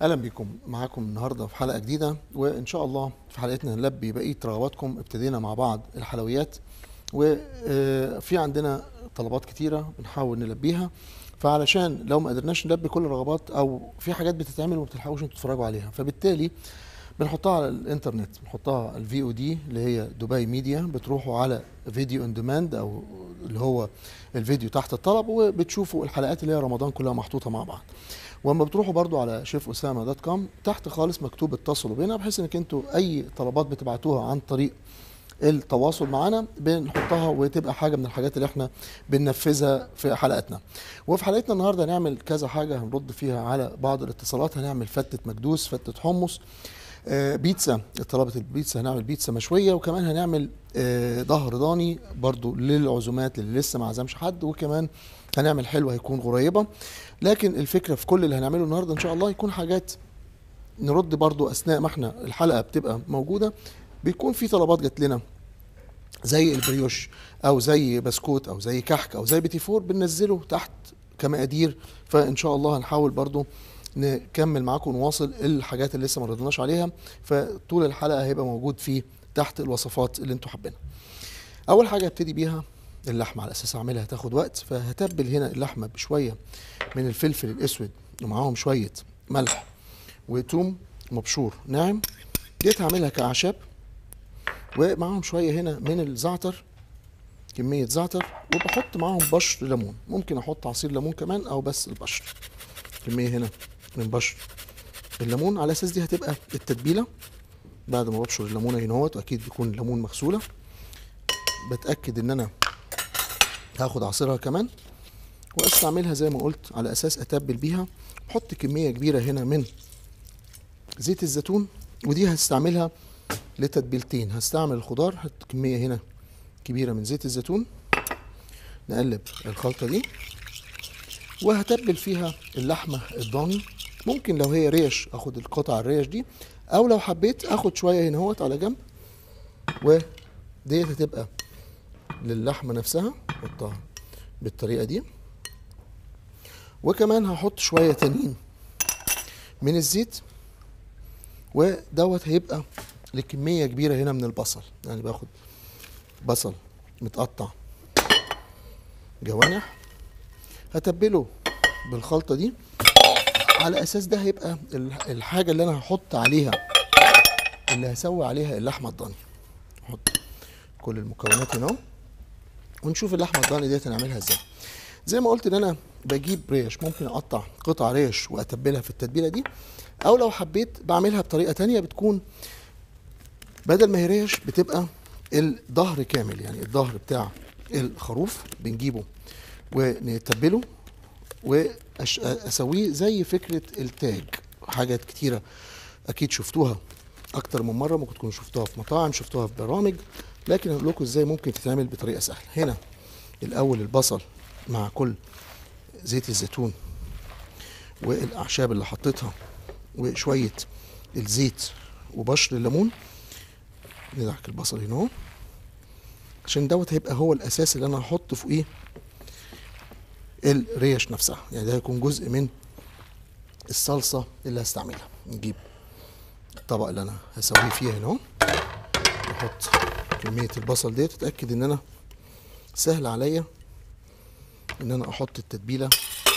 اهلا بكم معاكم النهارده في حلقه جديده وان شاء الله في حلقتنا نلبي بقيه رغباتكم ابتدينا مع بعض الحلويات وفي عندنا طلبات كتيره بنحاول نلبيها فعلشان لو ما قدرناش نلبي كل الرغبات او في حاجات بتتعمل وما بتلحقوش انتوا تتفرجوا عليها فبالتالي بنحطها على الانترنت بنحطها على الفي او دي اللي هي دبي ميديا بتروحوا على فيديو اون ديماند او اللي هو الفيديو تحت الطلب وبتشوفوا الحلقات اللي هي رمضان كلها محطوطه مع بعض واما بتروحوا برضو على شيف اسامه دوت كوم تحت خالص مكتوب اتصلوا بينا بحيث انك انتوا اي طلبات بتبعتوها عن طريق التواصل معنا بنحطها وتبقى حاجه من الحاجات اللي احنا بننفذها في حلقاتنا وفي حلقتنا النهارده هنعمل كذا حاجه هنرد فيها على بعض الاتصالات هنعمل فتة مكدوس فتة حمص آه، بيتزا طلبة البيتزا هنعمل بيتزا مشوية وكمان هنعمل آه، ظهر ضاني برضو للعزومات اللي لسه ما عزمش حد وكمان هنعمل حلو هيكون قريبة لكن الفكرة في كل اللي هنعمله النهاردة ان شاء الله يكون حاجات نرد برضو اثناء ما احنا الحلقة بتبقى موجودة بيكون في طلبات جات لنا زي البريوش او زي بسكوت او زي كحك او زي بيتي فور بننزله تحت كمقادير فان شاء الله هنحاول برضو نكمل معاكم ونواصل الحاجات اللي لسه ما ردناش عليها فطول الحلقه هيبقى موجود فيه تحت الوصفات اللي انتوا حابينها اول حاجه ابتدي بيها اللحمه على اساس اعملها هتاخد وقت فهتبل هنا اللحمه بشويه من الفلفل الاسود ومعاهم شويه ملح وتوم مبشور ناعم ديت هعملها كاعشاب ومعاهم شويه هنا من الزعتر كميه زعتر وبحط معاهم بشر ليمون ممكن احط عصير ليمون كمان او بس البشر كميه هنا من بشر الليمون على اساس دي هتبقى التتبيله بعد ما ببشر الليمونه هنا اهوت واكيد بيكون الليمون مغسوله بتاكد ان انا هاخد عصيرها كمان واستعملها زي ما قلت على اساس اتبل بيها بحط كميه كبيره هنا من زيت الزيتون ودي هستعملها لتتبيلتين هستعمل الخضار هحط كميه هنا كبيره من زيت الزيتون نقلب الخلطه دي وهتبل فيها اللحمه الضاني ممكن لو هي ريش اخد القطع الريش دي او لو حبيت اخد شويه هنا اهوت على جنب وديت هتبقى للحمه نفسها احطها بالطريقه دي وكمان هحط شويه تانيين من الزيت ودوت هيبقى لكميه كبيره هنا من البصل يعني باخد بصل متقطع جوانح هتبله بالخلطه دي على اساس ده هيبقى الحاجه اللي انا هحط عليها اللي هسوي عليها اللحمه الضاني احط كل المكونات هنا اهو ونشوف اللحمه الضاني ديت هنعملها ازاي زي ما قلت ان انا بجيب ريش ممكن اقطع قطع ريش واتبلها في التتبيله دي او لو حبيت بعملها بطريقه تانية بتكون بدل ما هي ريش بتبقى الظهر كامل يعني الظهر بتاع الخروف بنجيبه ونتبله واسويه زي فكره التاج حاجات كتيره اكيد شفتوها اكتر من مره ممكن تكونوا شفتوها في مطاعم شفتوها في برامج لكن هقول لكم ازاي ممكن تتعمل بطريقه سهله هنا الاول البصل مع كل زيت الزيتون والاعشاب اللي حطيتها وشويه الزيت وبشر الليمون ندعك البصل هنا اهو عشان دوت هيبقى هو الاساس اللي انا هحط فوقيه الريش نفسها يعني ده هيكون جزء من الصلصه اللي هستعملها نجيب الطبق اللي انا هسويه فيه هنا اهو احط كميه البصل ديت اتاكد ان انا سهل عليا ان انا احط التتبيله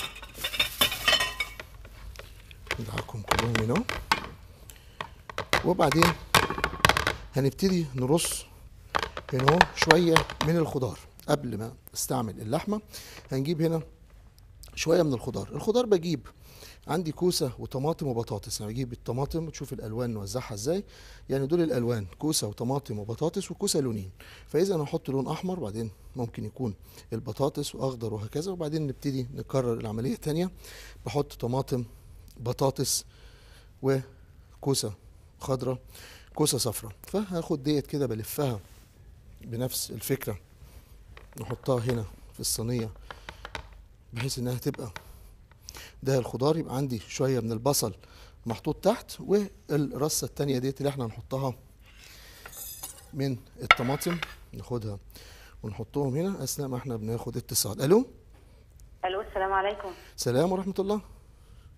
ندعكم كلهم هنا اهو وبعدين هنبتدي نرص هنا اهو شويه من الخضار قبل ما استعمل اللحمه هنجيب هنا شويه من الخضار الخضار بجيب عندي كوسه وطماطم وبطاطس يعني بجيب الطماطم وتشوف الالوان نوزعها ازاي يعني دول الالوان كوسه وطماطم وبطاطس وكوسه لونين فاذا انا احط لون احمر بعدين ممكن يكون البطاطس واخضر وهكذا وبعدين نبتدي نكرر العمليه الثانيه بحط طماطم بطاطس وكوسه خضراء كوسه صفراء فهاخد ديت كده بلفها بنفس الفكره نحطها هنا في الصينيه بحيث انها تبقى ده الخضار يبقى عندي شويه من البصل محطوط تحت والرصه التانية ديت اللي احنا هنحطها من الطماطم ناخدها ونحطهم هنا اثناء ما احنا بناخد اتصال الو الو السلام عليكم سلام ورحمه الله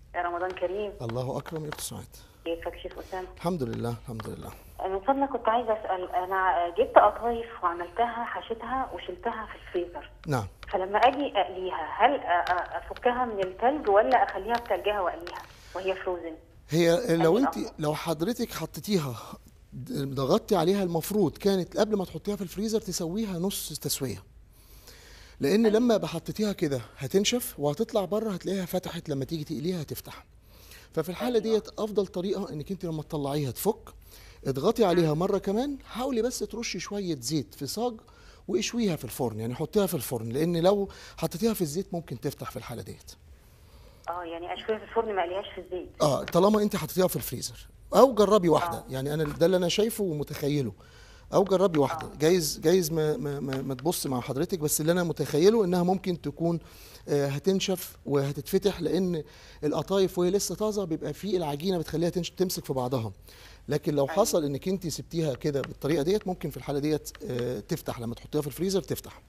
يا رمضان كريم الله اكرم يا اخت سعاد كيفك شيخ اسامه الحمد لله الحمد لله من فضلك كنت عايزه اسال انا جبت قطايف وعملتها حشيتها وشلتها في الفريزر نعم فلما اجي اقليها هل أ- أ- افكها من التلج ولا اخليها بتلجها واقليها وهي فروزن هي لو أي انت أفضل. لو حضرتك حطيتيها ضغطتي عليها المفروض كانت قبل ما تحطيها في الفريزر تسويها نص تسويه لان لما بحطيتيها كده هتنشف وهتطلع بره هتلاقيها فتحت لما تيجي تقليها هتفتح ففي الحاله ديت افضل طريقه انك انت لما تطلعيها تفك اضغطي عليها مره كمان حاولي بس ترشي شويه زيت في صاج واشويها في الفرن يعني حطيها في الفرن لان لو حطيتيها في الزيت ممكن تفتح في الحاله ديت اه يعني اشويها في الفرن ما اقليهاش في الزيت اه طالما انت حطيتيها في الفريزر او جربي واحده يعني انا ده اللي انا شايفه ومتخيله او جربي واحده جايز جايز ما ما ما, ما تبص مع حضرتك بس اللي انا متخيله انها ممكن تكون آه هتنشف وهتتفتح لان القطايف وهي لسه طازه بيبقى في العجينه بتخليها تنش- تمسك في بعضها لكن لو حصل انك انت سبتيها كده بالطريقه ديت ممكن في الحاله ديت آه تفتح لما تحطيها في الفريزر تفتح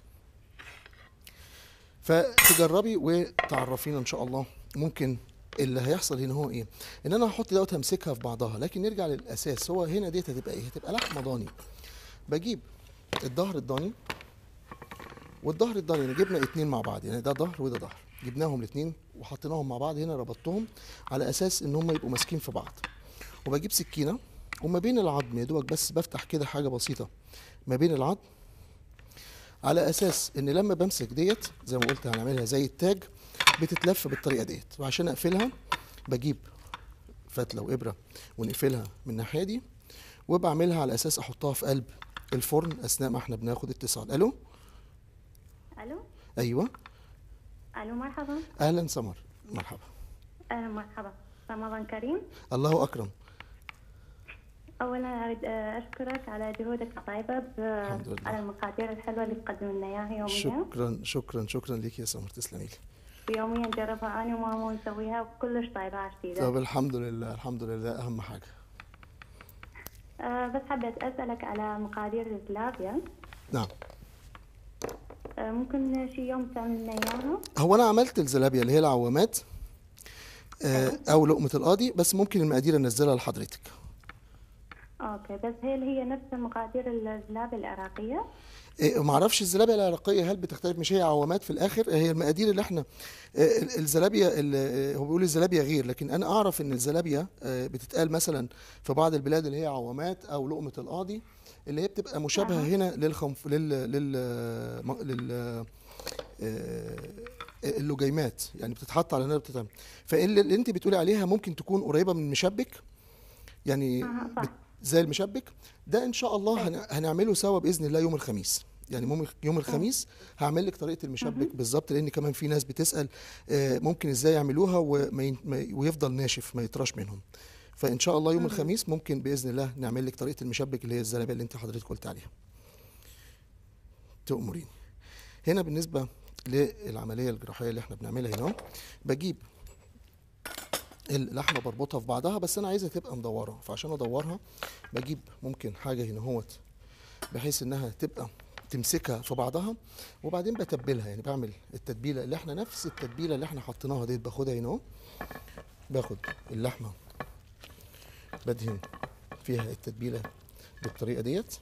فتجربي وتعرفينا ان شاء الله ممكن اللي هيحصل هنا هو ايه ان انا هحط دوت همسكها في بعضها لكن نرجع للاساس هو هنا ديت هتبقى ايه هتبقى لحمه ضاني بجيب الظهر الضاني والظهر الضاني جبنا اتنين مع بعض يعني ده ظهر وده ظهر جبناهم الاتنين وحطيناهم مع بعض هنا ربطتهم على اساس ان هم يبقوا ماسكين في بعض وبجيب سكينه وما بين العظم يا دوبك بس بفتح كده حاجه بسيطه ما بين العظم على اساس ان لما بمسك ديت زي ما قلت هنعملها زي التاج بتتلف بالطريقه ديت وعشان اقفلها بجيب فتله وابره ونقفلها من الناحيه دي وبعملها على اساس احطها في قلب الفرن اثناء ما احنا بناخد اتصال الو الو ايوه الو مرحبا اهلا سمر مرحبا اهلا مرحبا رمضان كريم الله اكرم اولا اريد آه، اشكرك على جهودك الطيبه ب- الحمد لله. على المقادير الحلوه اللي تقدم لنا اياها يوميا شكرا شكرا شكرا ليك يا سمر تسلمي لي ويوميا نجربها انا وماما ونسويها وكلش طيبه جديده طب الحمد لله الحمد لله اهم حاجه آه بس حبيت اسالك على مقادير الزلابيا نعم آه ممكن شي يوم تعمل لنا اياها هو انا عملت الزلابيا اللي هي العوامات آه، او لقمه القاضي بس ممكن المقادير انزلها لحضرتك اوكي بس هي اللي هي نفس مقادير الزلابيا العراقيه إيه، ما اعرفش الزلابيا العراقيه هل بتختلف مش هي عوامات في الاخر هي المقادير اللي احنا آه، ال- الزلابيا ال- آه، هو بيقول الزلابيا غير لكن انا اعرف ان الزلابيا آه، بتتقال مثلا في بعض البلاد اللي هي عوامات او لقمه القاضي اللي هي بتبقى مشابهه أها. هنا للخنف لل لل م- لل آه، اللجيمات يعني بتتحط على نار بتتعمل فاللي اللي انت بتقولي عليها ممكن تكون قريبه من المشبك يعني أها، صح. بت- زي المشبك ده ان شاء الله هن- هنعمله سوا باذن الله يوم الخميس يعني مم- يوم الخميس هعمل لك طريقه المشبك بالظبط لان كمان في ناس بتسال آه، ممكن ازاي يعملوها وما ين- ما ي- ويفضل ناشف ما يطراش منهم فان شاء الله يوم الخميس ممكن باذن الله نعمل لك طريقه المشبك اللي هي الزلابيه اللي انت حضرتك قلت عليها تأمريني هنا بالنسبه للعمليه الجراحيه اللي احنا بنعملها هنا بجيب اللحمه بربطها في بعضها بس انا عايزها تبقى مدوره فعشان ادورها بجيب ممكن حاجه هنا اهوت بحيث انها تبقى تمسكها في بعضها وبعدين بتبلها يعني بعمل التتبيله اللي احنا نفس التتبيله اللي احنا حطيناها ديت باخدها هنا اهو باخد اللحمه بدهن فيها التتبيله بالطريقه ديت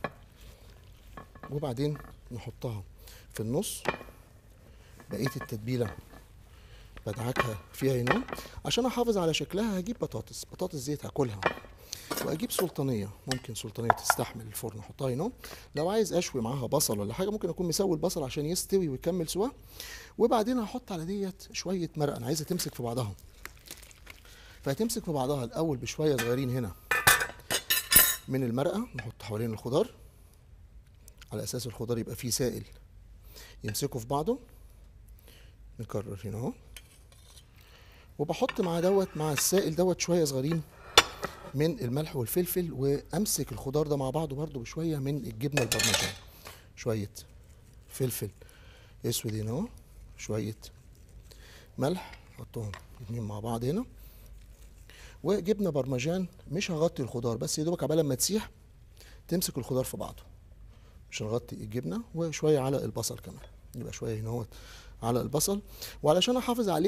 وبعدين نحطها في النص بقيه التتبيله بدعكها فيها هنا عشان احافظ على شكلها هجيب بطاطس بطاطس زيت هاكلها واجيب سلطانيه ممكن سلطانيه تستحمل الفرن احطها هنا لو عايز اشوي معاها بصل ولا حاجه ممكن اكون مسوي البصل عشان يستوي ويكمل سواه وبعدين هحط على ديت شويه مرقه انا عايزها تمسك في بعضها فهتمسك في بعضها الاول بشويه صغيرين هنا من المرقه نحط حوالين الخضار على اساس الخضار يبقى فيه سائل يمسكوا في بعضه نكرر هنا اهو وبحط مع دوت مع السائل دوت شويه صغيرين من الملح والفلفل وامسك الخضار ده مع بعضه برده بشويه من الجبنه البرمجان شويه فلفل اسود هنا اهو شويه ملح احطهم اتنين مع بعض هنا وجبنه برمجان مش هغطي الخضار بس يا دوبك عبال ما تسيح تمسك الخضار في بعضه مش هنغطي الجبنه وشويه على البصل كمان يبقى شويه هنا اهوت على البصل وعلشان احافظ عليها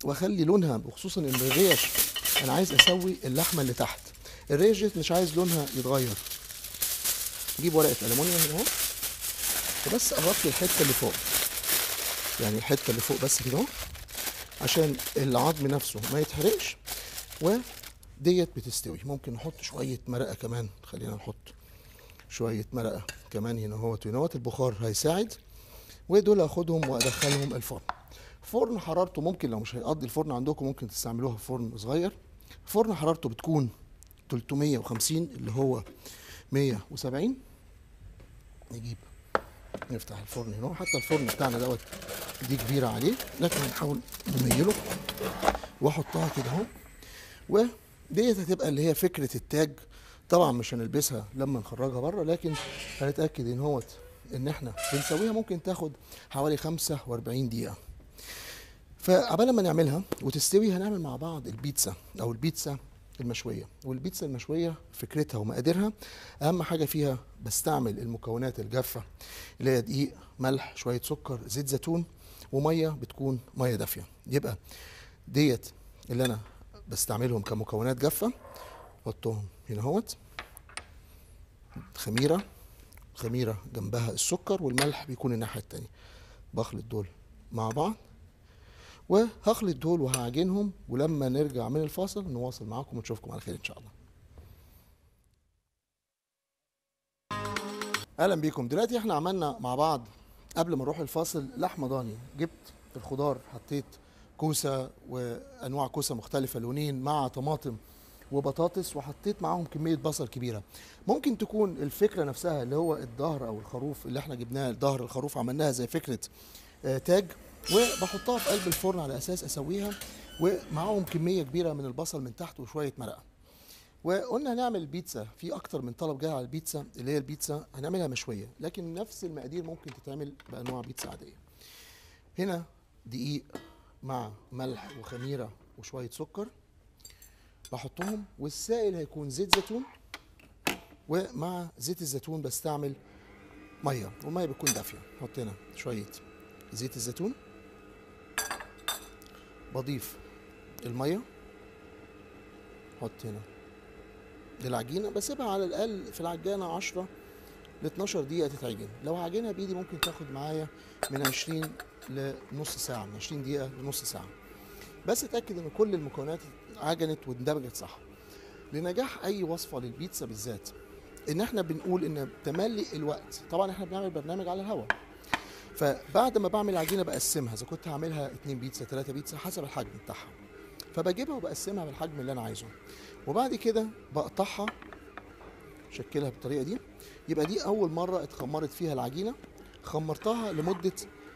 واخلي لونها وخصوصا ان الريش انا عايز اسوي اللحمه اللي تحت الريش ديت مش عايز لونها يتغير اجيب ورقه المونيوم هنا اهو وبس اغطي الحته اللي فوق يعني الحته اللي فوق بس كده اهو عشان العظم نفسه ما يتحرقش وديت بتستوي ممكن نحط شويه مرقه كمان خلينا نحط شويه مرقه كمان هنا اهوت وهنا اهوت البخار هيساعد ودول اخدهم وادخلهم الفرن فرن حرارته ممكن لو مش هيقضي الفرن عندكم ممكن تستعملوها في فرن صغير فرن حرارته بتكون 350 اللي هو 170 نجيب نفتح الفرن هنا حتى الفرن بتاعنا دوت دي كبيره عليه لكن هنحاول نميله واحطها كده اهو وديت هتبقى اللي هي فكره التاج طبعا مش هنلبسها لما نخرجها بره لكن هنتاكد ان هوت ان احنا بنسويها ممكن تاخد حوالي 45 دقيقه فعبال ما نعملها وتستوي هنعمل مع بعض البيتزا او البيتزا المشويه والبيتزا المشويه فكرتها ومقاديرها اهم حاجه فيها بستعمل المكونات الجافه اللي هي دقيق ملح شويه سكر زيت زيتون وميه بتكون ميه دافيه يبقى ديت اللي انا بستعملهم كمكونات جافه احطهم هنا اهوت خميره خميره جنبها السكر والملح بيكون الناحيه التانيه بخلط دول مع بعض وهخلط دول وهعجنهم ولما نرجع من الفاصل نواصل معاكم ونشوفكم على خير ان شاء الله اهلا بيكم دلوقتي احنا عملنا مع بعض قبل ما نروح الفاصل لحمه ضاني جبت الخضار حطيت كوسه وانواع كوسه مختلفه لونين مع طماطم وبطاطس وحطيت معاهم كميه بصل كبيره ممكن تكون الفكره نفسها اللي هو الظهر او الخروف اللي احنا جبناه ظهر الخروف عملناها زي فكره آه، تاج وبحطها في قلب الفرن على اساس اسويها ومعاهم كميه كبيره من البصل من تحت وشويه مرقه وقلنا هنعمل بيتزا في اكتر من طلب جاي على البيتزا اللي هي البيتزا هنعملها مشويه لكن نفس المقادير ممكن تتعمل بانواع بيتزا عاديه هنا دقيق مع ملح وخميره وشويه سكر بحطهم والسائل هيكون زيت زيتون ومع زيت الزيتون بستعمل ميه والميه بتكون دافيه نحط هنا شويه زيت الزيتون بضيف الميه احط هنا العجينه بسيبها على الاقل في العجانه 10 ل 12 دقيقه تتعجن لو هعجنها بايدي ممكن تاخد معايا من 20 لنص ساعه من 20 دقيقه لنص ساعه بس اتاكد ان كل المكونات عجنت واندمجت صح لنجاح اي وصفه للبيتزا بالذات ان احنا بنقول ان تملي الوقت طبعا احنا بنعمل برنامج على الهواء فبعد ما بعمل العجينه بقسمها اذا كنت هعملها اتنين بيتزا ثلاثه بيتزا حسب الحجم بتاعها فبجيبها وبقسمها بالحجم اللي انا عايزه وبعد كده بقطعها شكلها بالطريقه دي يبقى دي اول مره اتخمرت فيها العجينه خمرتها لمده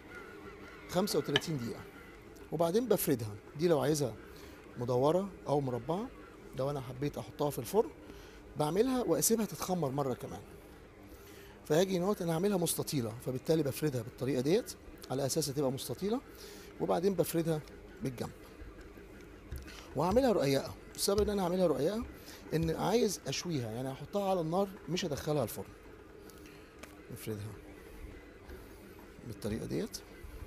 35 دقيقه وبعدين بفردها دي لو عايزها مدوره او مربعه لو انا حبيت احطها في الفرن بعملها واسيبها تتخمر مره كمان فهاجي نوت انا هعملها مستطيله فبالتالي بفردها بالطريقه ديت على اساس تبقى مستطيله وبعدين بفردها بالجنب وهعملها رقيقه السبب ان انا هعملها رقيقه ان عايز اشويها يعني هحطها على النار مش هدخلها الفرن نفردها بالطريقه ديت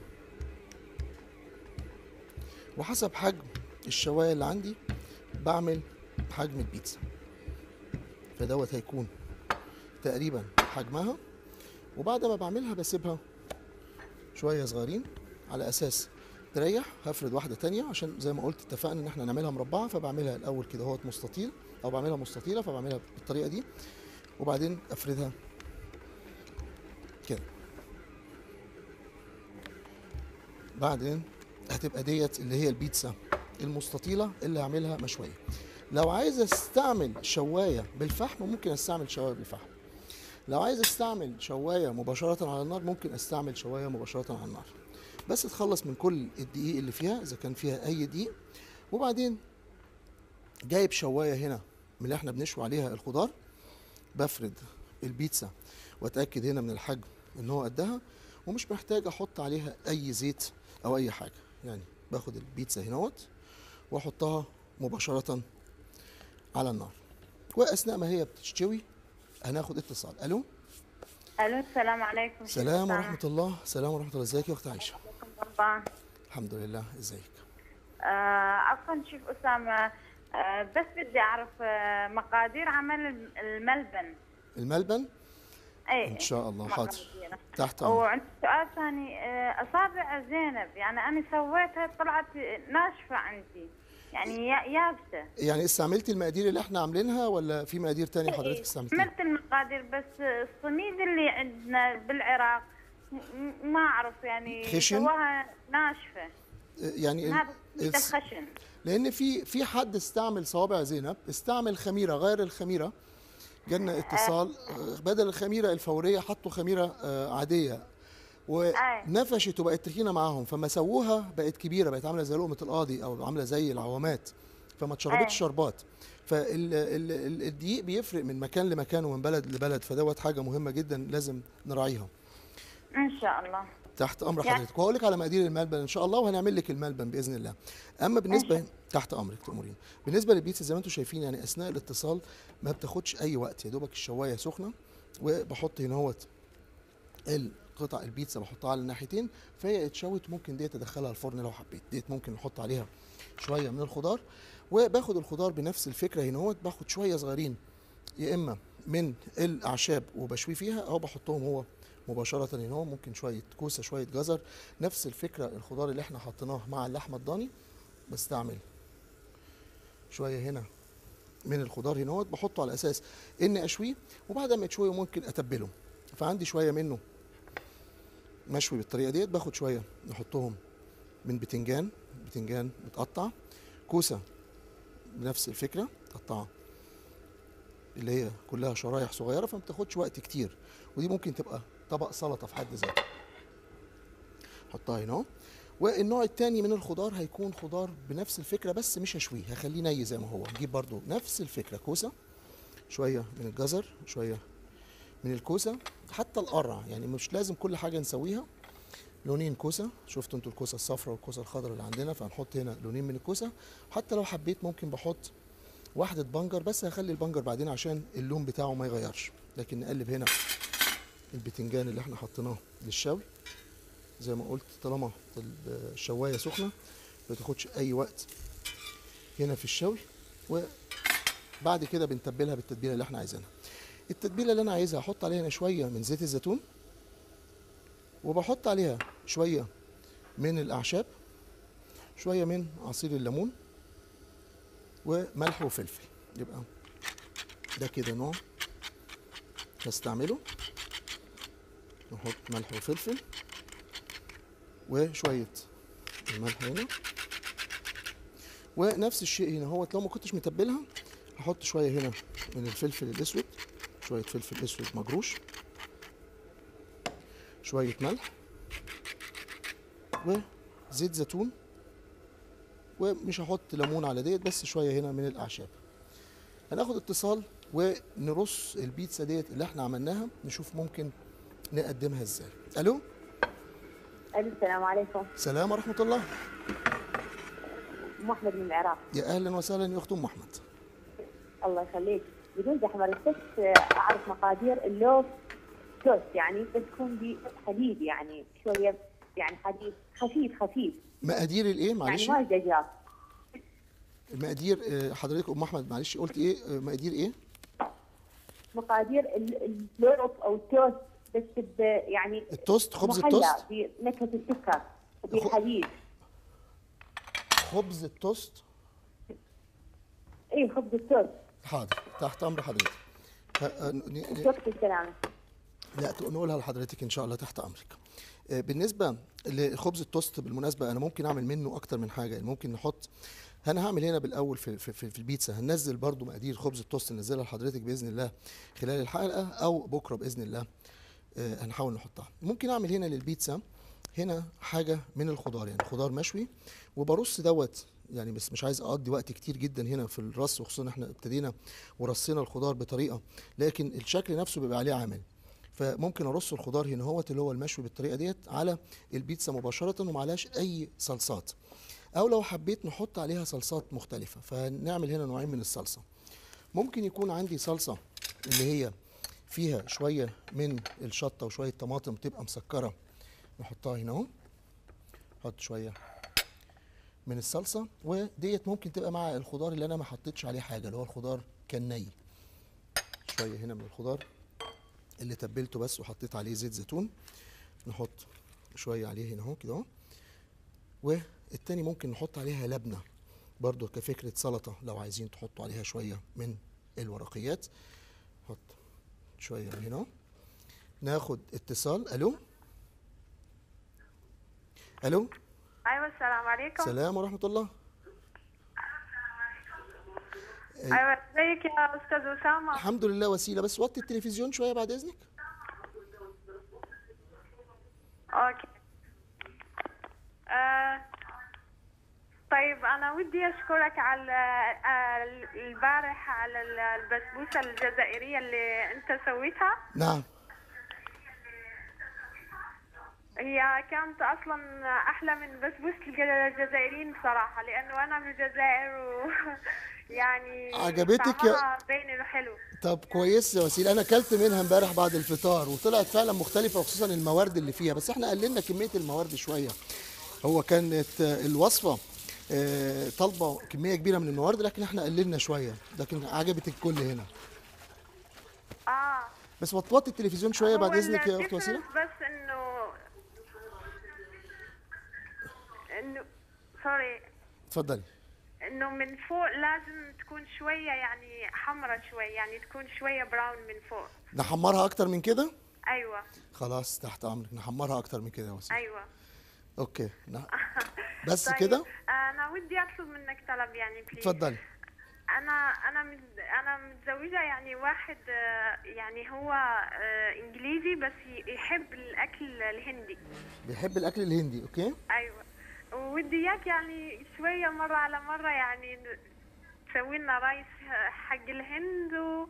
وحسب حجم الشوايه اللي عندي بعمل حجم البيتزا فدوت هيكون تقريبا حجمها وبعد ما بعملها بسيبها شويه صغيرين على اساس تريح هفرد واحده تانية عشان زي ما قلت اتفقنا ان احنا نعملها مربعه فبعملها الاول كده اهوت مستطيل او بعملها مستطيله فبعملها بالطريقه دي وبعدين افردها كده بعدين هتبقى ديت اللي هي البيتزا المستطيله اللي هعملها مشويه لو عايز استعمل شوايه بالفحم ممكن استعمل شوايه بالفحم لو عايز استعمل شوايه مباشره على النار ممكن استعمل شوايه مباشره على النار بس تخلص من كل الدقيق اللي فيها اذا كان فيها اي دقيق وبعدين جايب شوايه هنا من اللي احنا بنشوي عليها الخضار بفرد البيتزا واتاكد هنا من الحجم ان هو قدها ومش محتاج احط عليها اي زيت او اي حاجه يعني باخد البيتزا هناوت واحطها مباشره على النار واثناء ما هي بتستوي هناخد اتصال الو الو السلام عليكم سلام ورحمه الله سلام ورحمه الله ازيك يا اخت عائشه الله الحمد لله ازيك آه، عفوا شيف أسامة آه، بس بدي أعرف آه، مقادير عمل الم- الملبن الملبن أي ان شاء الله حاضر مقاديره. تحت امرك وعندي سؤال ثاني آه، أصابع زينب يعني أنا سويتها طلعت ناشفة عندي يعني يا- يابسة يعني استعملتي المقادير اللي احنا عاملينها ولا في مقادير تانية حضرتك استعملتيها عملت المقادير بس الصميد اللي عندنا بالعراق م- م- ما أعرف يعني خشن؟ سواها ناشفة يعني ال- هذا الصميد الس- الخشن لان في في حد استعمل صوابع زينب استعمل خميره غير الخميره جالنا اتصال آه، بدل الخميره الفوريه حطوا خميره آه، عاديه ونفشت وبقت تخينه معاهم فما سووها بقت كبيره بقت عامله زي لقمه القاضي او عامله زي العوامات فما اتشربتش أي. شربات فالدقيق بيفرق من مكان لمكان ومن بلد لبلد فدوت حاجه مهمه جدا لازم نراعيها إن شاء الله تحت امر يعني- حضرتك وهقول لك على مقادير الملبن ان شاء الله وهنعمل لك الملبن باذن الله اما بالنسبه تحت امرك تامرين بالنسبه للبيتزا زي ما انتم شايفين يعني اثناء الاتصال ما بتاخدش اي وقت يا دوبك الشوايه سخنه وبحط هنا اهوت القطع البيتزا بحطها على الناحيتين فهي اتشوت ممكن ديت ادخلها الفرن لو حبيت ديت ممكن نحط عليها شويه من الخضار وباخد الخضار بنفس الفكره هنا اهوت باخد شويه صغيرين يا اما من الاعشاب وبشوي فيها او بحطهم هو مباشرة هنا هو ممكن شوية كوسة شوية جزر نفس الفكرة الخضار اللي احنا حطيناه مع اللحمة الضاني بستعمل شوية هنا من الخضار هنا هو بحطه على اساس اني اشويه وبعد ما يتشوي ممكن اتبله فعندي شوية منه مشوي بالطريقة ديت باخد شوية نحطهم من بتنجان بتنجان متقطع كوسة بنفس الفكرة متقطعة اللي هي كلها شرايح صغيرة فما بتاخدش وقت كتير ودي ممكن تبقى طبق سلطة في حد ذاته حطها هنا اهو والنوع التاني من الخضار هيكون خضار بنفس الفكرة بس مش هشويه هخليه ني زي ما هو نجيب برضو نفس الفكرة كوسة شوية من الجزر شوية من الكوسة حتى القرع يعني مش لازم كل حاجة نسويها لونين كوسة شفتوا انتوا الكوسة الصفراء والكوسة الخضراء اللي عندنا فهنحط هنا لونين من الكوسة حتى لو حبيت ممكن بحط واحدة بنجر بس هخلي البنجر بعدين عشان اللون بتاعه ما يغيرش لكن نقلب هنا البتنجان اللي احنا حطيناه للشوي زي ما قلت طالما الشوايه سخنه ما تاخدش اي وقت هنا في الشوي وبعد كده بنتبلها بالتتبيله اللي احنا عايزينها التتبيله اللي انا عايزها احط عليها هنا شويه من زيت الزيتون وبحط عليها شويه من الاعشاب شويه من عصير الليمون وملح وفلفل يبقى ده كده نوع هستعمله نحط ملح وفلفل وشوية الملح هنا ونفس الشيء هنا هو لو ما كنتش متبلها هحط شوية هنا من الفلفل الأسود شوية فلفل أسود مجروش شوية ملح وزيت زيتون ومش هحط ليمون على ديت بس شوية هنا من الأعشاب هناخد اتصال ونرص البيتزا ديت اللي احنا عملناها نشوف ممكن نقدمها ازاي الو الو السلام عليكم سلام ورحمه الله ام احمد من العراق يا اهلا وسهلا يا اخت ام احمد الله يخليك بدون زحمه بس اعرف مقادير اللوف توست يعني بس تكون بحليب يعني شويه يعني حليب خفيف خفيف مقادير الايه معلش يعني ما دجاج المقادير آه، حضرتك ام احمد معلش قلت ايه آه، مقادير ايه مقادير ال- اللوف او التوست بس ب- يعني التوست خبز محلى التوست بنكهه السكر وبالحليب خبز التوست اي خبز التوست حاضر تحت امر حضرتك ه- آه، ن- ن- توست السلامه لا ت- نقولها لحضرتك ان شاء الله تحت امرك آه، بالنسبه لخبز التوست بالمناسبه انا ممكن اعمل منه اكتر من حاجه يعني ممكن نحط انا هعمل هنا بالاول في في, في, في البيتزا هننزل برضو مقادير خبز التوست ننزلها لحضرتك باذن الله خلال الحلقه او بكره باذن الله آه، هنحاول نحطها ممكن اعمل هنا للبيتزا هنا حاجه من الخضار يعني خضار مشوي وبرص دوت يعني بس مش عايز اقضي وقت كتير جدا هنا في الرص وخصوصا احنا ابتدينا ورصينا الخضار بطريقه لكن الشكل نفسه بيبقى عليه عامل فممكن ارص الخضار هنا هوت اللي هو المشوي بالطريقه ديت على البيتزا مباشره ومعلهاش اي صلصات او لو حبيت نحط عليها صلصات مختلفه فنعمل هنا نوعين من الصلصه ممكن يكون عندي صلصه اللي هي فيها شويه من الشطه وشويه طماطم تبقى مسكره نحطها هنا اهو نحط شويه من الصلصه وديت ممكن تبقى مع الخضار اللي انا ما حطيتش عليه حاجه اللي هو الخضار كان ني شويه هنا من الخضار اللي تبلته بس وحطيت عليه زيت زيتون نحط شويه عليه هنا اهو كده اهو والتاني ممكن نحط عليها لبنه برضو كفكره سلطه لو عايزين تحطوا عليها شويه من الورقيات نحط شويه من هنا اهو. ناخد اتصال الو الو ايوه السلام عليكم سلام ورحمه الله ايوه ازيك يا استاذ اسامه الحمد لله وسيله بس وطي التلفزيون شويه بعد اذنك اوكي آه طيب انا ودي اشكرك على آه، البارح على ال- البسبوسه الجزائريه اللي انت سويتها نعم هي كانت اصلا احلى من بسبوسه الج- الجزائريين بصراحه لانه انا من الجزائر و يعني عجبتك يا- طعمها باين انه حلو طب كويس يا وسيله انا اكلت منها امبارح بعد الفطار وطلعت فعلا مختلفه وخصوصا الموارد اللي فيها بس احنا قللنا كميه الموارد شويه هو كانت آه، الوصفه آه، طالبه كميه كبيره من الموارد لكن احنا قللنا شويه لكن عجبت الكل هنا اه بس وطوطي التلفزيون شويه بعد هو اذنك يا اخت الديفرنس وسيله بس انه انه سوري اتفضلي انه من فوق لازم تكون شويه يعني حمرة شوي يعني تكون شويه براون من فوق نحمرها اكتر من كده ايوه خلاص تحت امرك نحمرها اكتر من كده يا وسيله ايوه اوكي ن- بس طيب كده انا ودي اطلب منك طلب يعني بليز اتفضلي انا انا مت- انا متزوجه يعني واحد آه، يعني هو آه، انجليزي بس ي- يحب الاكل الهندي بيحب الاكل الهندي اوكي ايوه ودي اياك يعني شويه مره على مره يعني ن- تسوي لنا رايس حق الهند و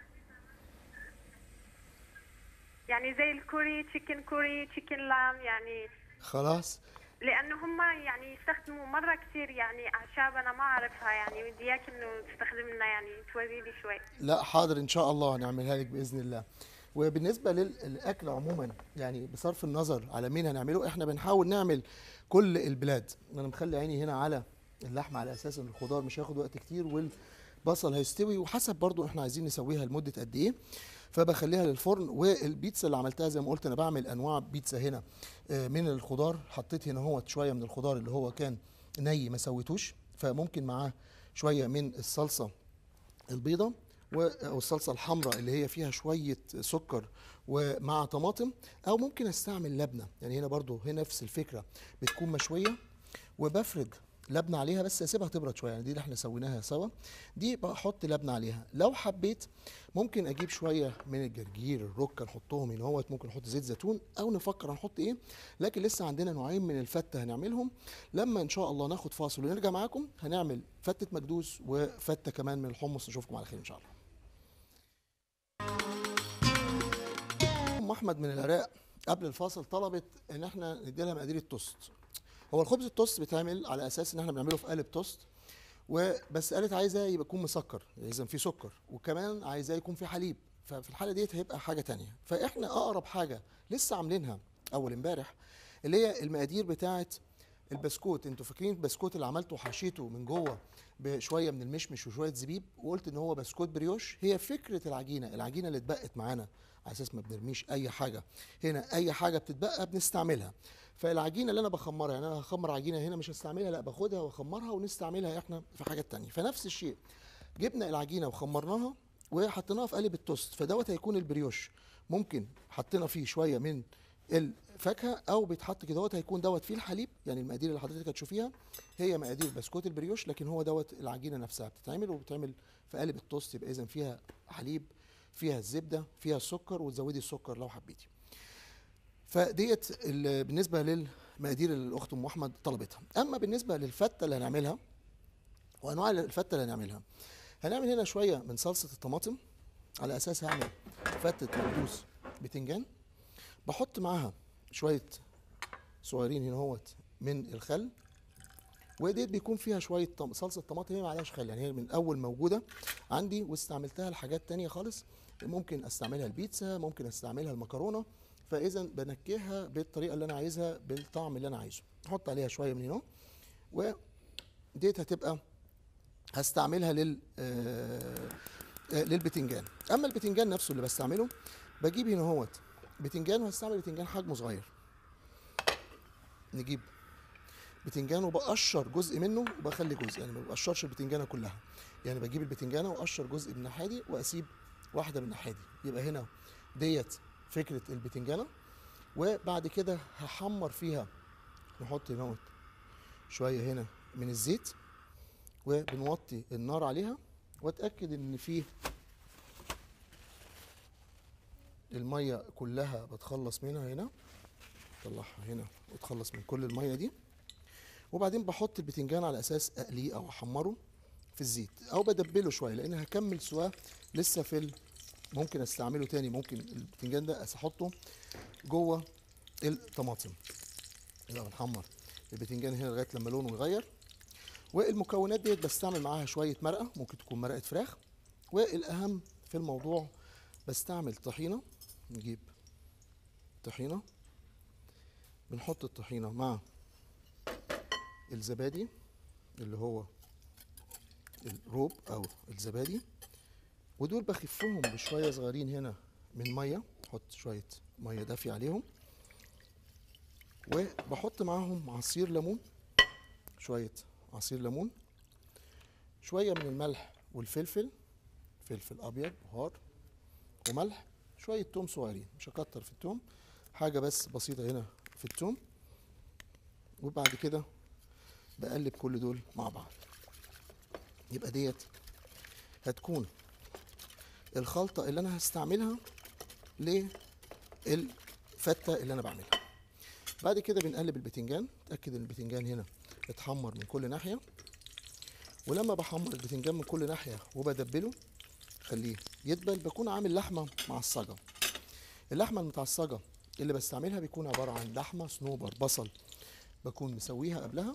يعني زي الكوري تشيكن كوري تشيكن لام يعني خلاص لانه هم يعني يستخدموا مره كثير يعني اعشاب انا ما اعرفها يعني ودي اياك انه تستخدم لنا يعني توري لي شوي لا حاضر ان شاء الله هنعملها لك باذن الله وبالنسبه للاكل عموما يعني بصرف النظر على مين هنعمله احنا بنحاول نعمل كل البلاد انا مخلي عيني هنا على اللحمه على اساس ان الخضار مش هياخد وقت كتير والبصل هيستوي وحسب برضو احنا عايزين نسويها لمده قد ايه فبخليها للفرن والبيتزا اللي عملتها زي ما قلت انا بعمل انواع بيتزا هنا آه، من الخضار حطيت هنا هو شويه من الخضار اللي هو كان ني ما سويتوش فممكن معاه شويه من الصلصه البيضة و- او الصلصه الحمراء اللي هي فيها شويه سكر ومع طماطم او ممكن استعمل لبنه يعني هنا برضو هنا نفس الفكره بتكون مشويه وبفرد لبنه عليها بس اسيبها تبرد شويه يعني دي اللي احنا سويناها سوا دي بحط لبنه عليها لو حبيت ممكن اجيب شويه من الجرجير الركه نحطهم هنا اهوت ممكن نحط زيت زيتون او نفكر هنحط ايه لكن لسه عندنا نوعين من الفته هنعملهم لما ان شاء الله ناخد فاصل ونرجع معاكم هنعمل فته مكدوس وفته كمان من الحمص نشوفكم على خير ان شاء الله ام احمد من العراق قبل الفاصل طلبت ان احنا ندي لها مقادير التوست هو الخبز التوست بيتعمل على اساس ان احنا بنعمله في قالب توست وبس قالت عايزاه يبقى يكون مسكر اذا في سكر وكمان عايزاه يكون في حليب ففي الحاله ديت هيبقى حاجه تانية فاحنا اقرب حاجه لسه عاملينها اول امبارح اللي هي المقادير بتاعه البسكوت انتوا فاكرين البسكوت اللي عملته وحشيته من جوه بشويه من المشمش وشويه زبيب وقلت ان هو بسكوت بريوش هي فكره العجينه العجينه اللي اتبقت معانا على اساس ما بنرميش اي حاجه هنا اي حاجه بتتبقى بنستعملها فالعجينه اللي انا بخمرها يعني انا هخمر عجينه هنا مش هستعملها لا باخدها واخمرها ونستعملها احنا في حاجات تانية فنفس الشيء جبنا العجينه وخمرناها وحطيناها في قالب التوست فدوت هيكون البريوش ممكن حطينا فيه شويه من الفاكهه او بيتحط كده دوت هيكون دوت فيه الحليب يعني المقادير اللي حضرتك هتشوفيها هي مقادير بسكوت البريوش لكن هو دوت العجينه نفسها بتتعمل وبتتعمل في قالب التوست يبقى اذا فيها حليب فيها الزبده فيها السكر وتزودي السكر لو حبيتي فديت ال- بالنسبه للمقادير اللي الاخت ام احمد طلبتها اما بالنسبه للفته اللي هنعملها وانواع الفته اللي هنعملها هنعمل هنا شويه من صلصه الطماطم على اساس هعمل فته مكدوس بتنجان بحط معاها شويه صغيرين هنا اهوت من الخل وديت بيكون فيها شويه طم... صلصه طماطم هي ما عليهاش خل يعني هي من اول موجوده عندي واستعملتها لحاجات تانية خالص ممكن استعملها البيتزا ممكن استعملها المكرونه فاذا بنكهها بالطريقه اللي انا عايزها بالطعم اللي انا عايزه احط عليها شويه من هنا ديت هتبقى هستعملها لل آه، آه، للبتنجان اما البتنجان نفسه اللي بستعمله بجيب هنا اهوت بتنجان وهستعمل بتنجان حجمه صغير نجيب بتنجان وبقشر جزء منه وبخلي جزء يعني ما بقشرش البتنجانه كلها يعني بجيب البتنجانه واقشر جزء من الناحيه دي واسيب واحده من الناحيه دي يبقى هنا ديت فكره البتنجانه وبعد كده هحمر فيها نحط هنا شويه هنا من الزيت وبنوطي النار عليها واتاكد ان فيه الميه كلها بتخلص منها هنا طلعها هنا وتخلص من كل الميه دي وبعدين بحط البتنجان على اساس اقليه او احمره في الزيت او بدبله شويه لان هكمل سواه لسه في ال... ممكن استعمله تاني ممكن البتنجان ده احطه جوه الطماطم يبقى بنحمر البتنجان هنا لغايه لما لونه يغير والمكونات ديت بستعمل معاها شويه مرقه ممكن تكون مرقه فراخ والاهم في الموضوع بستعمل طحينه نجيب طحينه بنحط الطحينه مع الزبادي اللي هو الروب او الزبادي ودول بخفهم بشويه صغيرين هنا من ميه احط شويه ميه دافيه عليهم وبحط معاهم عصير ليمون شويه عصير ليمون شويه من الملح والفلفل فلفل ابيض بهار وملح شويه توم صغيرين مش هكتر في التوم حاجه بس بسيطه هنا في التوم وبعد كده بقلب كل دول مع بعض يبقى ديت هتكون الخلطة اللي أنا هستعملها للفتة اللي أنا بعملها بعد كده بنقلب البتنجان تأكد إن البتنجان هنا اتحمر من كل ناحية ولما بحمر البتنجان من كل ناحية وبدبله خليه يدبل بكون عامل لحمة معصجة اللحمة المتعصجة اللي بستعملها بيكون عبارة عن لحمة صنوبر بصل بكون مسويها قبلها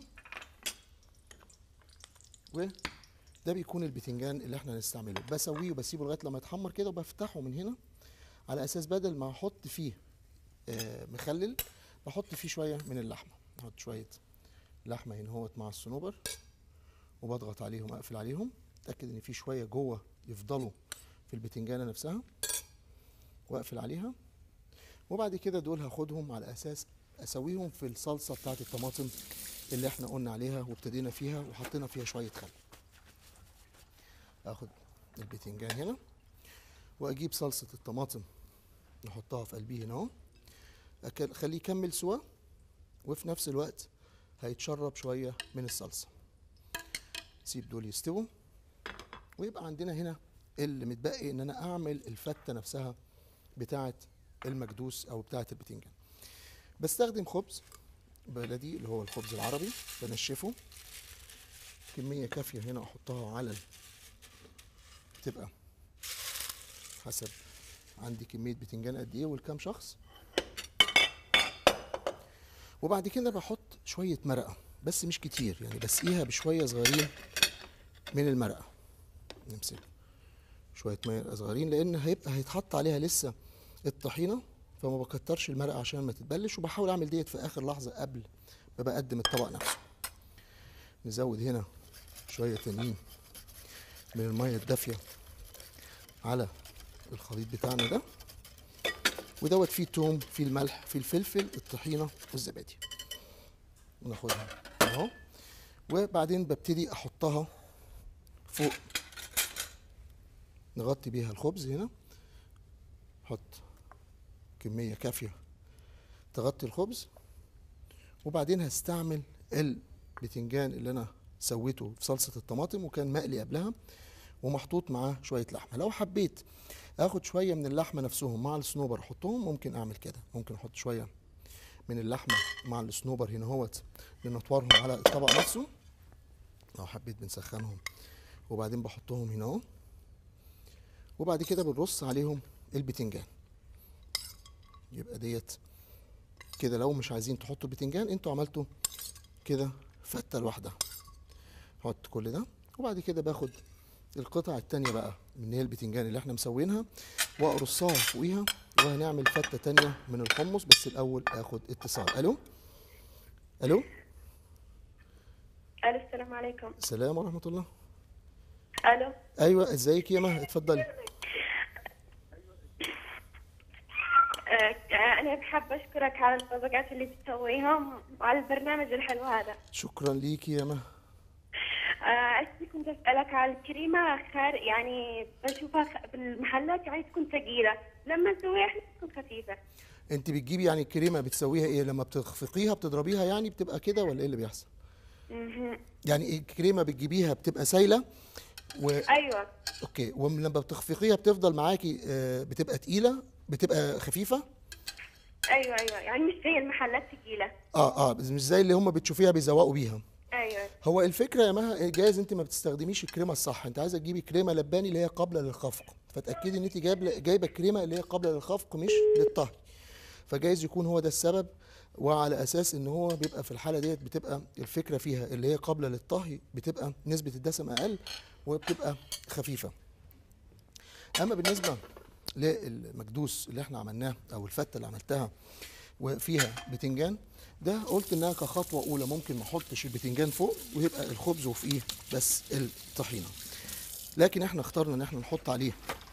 وده بيكون البتنجان اللي احنا هنستعمله بسويه وبسيبه لغايه لما يتحمر كده وبفتحه من هنا على اساس بدل ما احط فيه آه مخلل بحط فيه شويه من اللحمه بحط شويه لحمه هنا اهوت مع الصنوبر وبضغط عليهم اقفل عليهم اتاكد ان في شويه جوه يفضلوا في البتنجانه نفسها واقفل عليها وبعد كده دول هاخدهم على اساس اسويهم في الصلصه بتاعت الطماطم اللي احنا قلنا عليها وابتدينا فيها وحطينا فيها شويه خل اخد البتنجان هنا واجيب صلصه الطماطم نحطها في قلبيه هنا اهو أكل- اخليه يكمل سوا وفي نفس الوقت هيتشرب شويه من الصلصه سيب دول يستووا ويبقى عندنا هنا اللي متبقي ان انا اعمل الفته نفسها بتاعه المكدوس او بتاعه البتنجان بستخدم خبز بلدي اللي هو الخبز العربي بنشفه كمية كافية هنا أحطها على ال- تبقى حسب عندي كمية بتنجان قد إيه والكام شخص وبعد كده بحط شوية مرقة بس مش كتير يعني بسقيها بشوية صغيرين من المرقة نمسك شوية مية صغيرين لأن هيبقى هيتحط عليها لسه الطحينة فما بكترش المرقة عشان ما تتبلش وبحاول أعمل ديت في آخر لحظة قبل ما بقدم الطبق نفسه نزود هنا شوية تانيين من المية الدافية على الخليط بتاعنا ده ودوت فيه توم فيه الملح فيه الفلفل الطحينة والزبادي وناخدها اهو وبعدين ببتدي احطها فوق نغطي بيها الخبز هنا حط كمية كافية تغطي الخبز وبعدين هستعمل البتنجان اللي انا سويته في صلصة الطماطم وكان مقلي قبلها ومحطوط معاه شوية لحمة لو حبيت اخد شوية من اللحمة نفسهم مع الصنوبر احطهم ممكن اعمل كده ممكن احط شوية من اللحمة مع الصنوبر هنا اهوت لنطورهم على الطبق نفسه لو حبيت بنسخنهم وبعدين بحطهم هنا اهو وبعد كده بنرص عليهم البتنجان يبقى ديت كده لو مش عايزين تحطوا بتنجان انتوا عملتوا كده فتة لوحدها حط كل ده وبعد كده باخد القطع التانية بقى من هي البتنجان اللي احنا مسوينها واقرصها فوقيها وهنعمل فتة تانية من الحمص بس الاول اخد اتصال الو الو الو السلام عليكم السلام ورحمه الله الو ايوه ازيك يا مها اتفضلي آه، انا بحب اشكرك على المسابقات اللي بتسويهم وعلى البرنامج الحلو هذا شكرا ليكي يا مها آه، أشتي كنت اسالك على الكريمه خير يعني بشوفها خ- بالمحلات يعني تكون ثقيله لما نسويها احنا تكون خفيفه انت بتجيبي يعني الكريمه بتسويها ايه لما بتخفقيها بتضربيها يعني بتبقى كده ولا ايه اللي بيحصل مهم. يعني إيه الكريمه بتجيبيها بتبقى سايله و... ايوه اوكي ولما بتخفقيها بتفضل معاكي آه، بتبقى تقيله بتبقى خفيفه ايوه ايوه يعني مش زي المحلات ثقيله اه اه بس مش زي اللي هم بتشوفيها بيزوقوا بيها ايوه هو الفكره يا مها جايز انت ما بتستخدميش الكريمه الصح انت عايزه تجيبي كريمه لباني اللي هي قابله للخفق فتاكدي ان انت جايب جايبه الكريمه اللي هي قابله للخفق مش للطهي فجايز يكون هو ده السبب وعلى اساس ان هو بيبقى في الحاله ديت بتبقى الفكره فيها اللي هي قابله للطهي بتبقى نسبه الدسم اقل وبتبقى خفيفه اما بالنسبه للمكدوس اللي احنا عملناه او الفته اللي عملتها وفيها بتنجان ده قلت انها كخطوه اولى ممكن ما احطش البتنجان فوق ويبقى الخبز وفوقيه بس الطحينه لكن احنا اخترنا ان احنا نحط عليه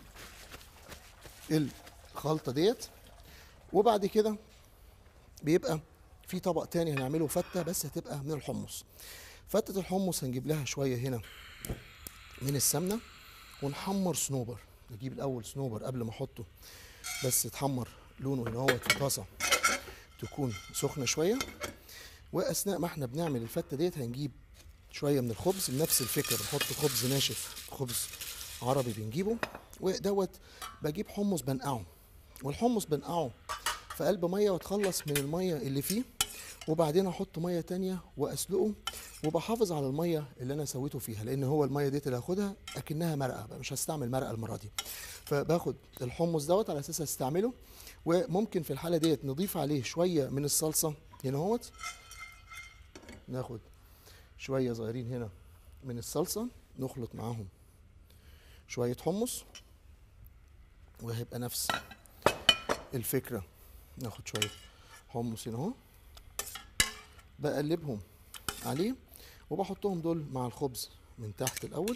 الخلطه ديت وبعد كده بيبقى في طبق تاني هنعمله فته بس هتبقى من الحمص فتة الحمص هنجيب لها شويه هنا من السمنه ونحمر صنوبر نجيب الاول صنوبر قبل ما احطه بس يتحمر لونه هنا هو في طاسه تكون سخنه شويه واثناء ما احنا بنعمل الفته ديت هنجيب شويه من الخبز نفس الفكره بنحط خبز ناشف خبز عربي بنجيبه ودوت بجيب حمص بنقعه والحمص بنقعه في قلب ميه واتخلص من الميه اللي فيه وبعدين احط ميه تانية واسلقه وبحافظ على الميه اللي انا سويته فيها لان هو الميه ديت اللي هاخدها اكنها مرقه بقى مش هستعمل مرقه المره دي فباخد الحمص دوت على اساس استعمله وممكن في الحاله ديت نضيف عليه شويه من الصلصه هنا اهوت ناخد شويه صغيرين هنا من الصلصه نخلط معاهم شويه حمص وهيبقى نفس الفكره ناخد شويه حمص هنا اهو بقلبهم عليه وبحطهم دول مع الخبز من تحت الاول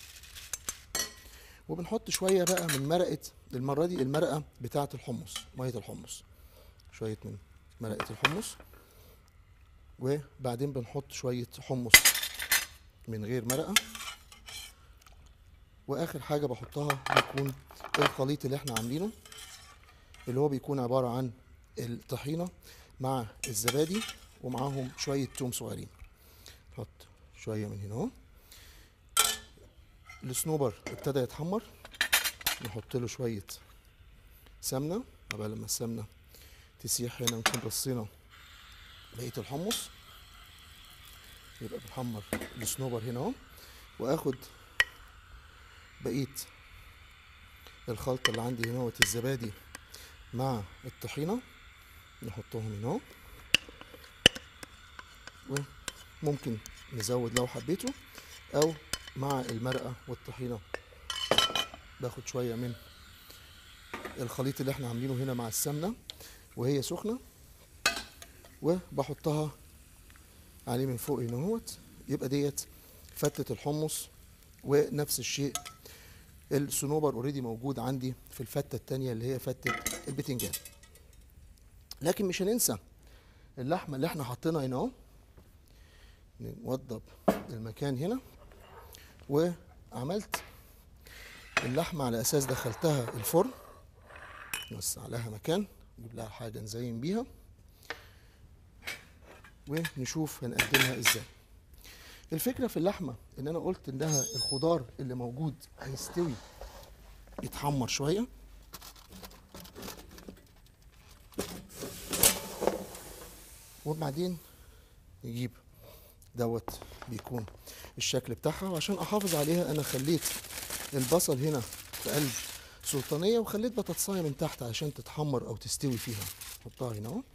وبنحط شويه بقى من مرقه المره دي المرقه بتاعه الحمص ميه الحمص شويه من مرقه الحمص وبعدين بنحط شويه حمص من غير مرقه واخر حاجه بحطها بيكون الخليط اللي احنا عاملينه اللي هو بيكون عباره عن الطحينه مع الزبادي ومعاهم شويه توم صغيرين نحط شويه من هنا اهو الصنوبر ابتدى يتحمر نحط له شويه سمنه قبل لما السمنه تسيح هنا نكون رصينا بقيه الحمص يبقى بنحمر الصنوبر هنا اهو واخد بقيه الخلطه اللي عندي هنا اهوت الزبادي مع الطحينه نحطهم هنا اهو وممكن نزود لو حبيته او مع المرقه والطحينه باخد شويه من الخليط اللي احنا عاملينه هنا مع السمنه وهي سخنه وبحطها عليه من فوق هنا اهوت يبقى ديت فتة الحمص ونفس الشيء الصنوبر اوريدي موجود عندي في الفتة التانية اللي هي فتة البتنجان لكن مش هننسى اللحمة اللي احنا حاطينها هنا اهو نوضب المكان هنا وعملت اللحمة على أساس دخلتها الفرن نوسع لها مكان نجيب لها حاجة نزين بيها ونشوف هنقدمها ازاي الفكرة في اللحمة ان انا قلت انها الخضار اللي موجود هيستوي يتحمر شوية وبعدين نجيب دوت بيكون الشكل بتاعها وعشان احافظ عليها انا خليت البصل هنا في قلب سلطانيه وخليت بطاطسايه من تحت عشان تتحمر او تستوي فيها حطها هنا اهو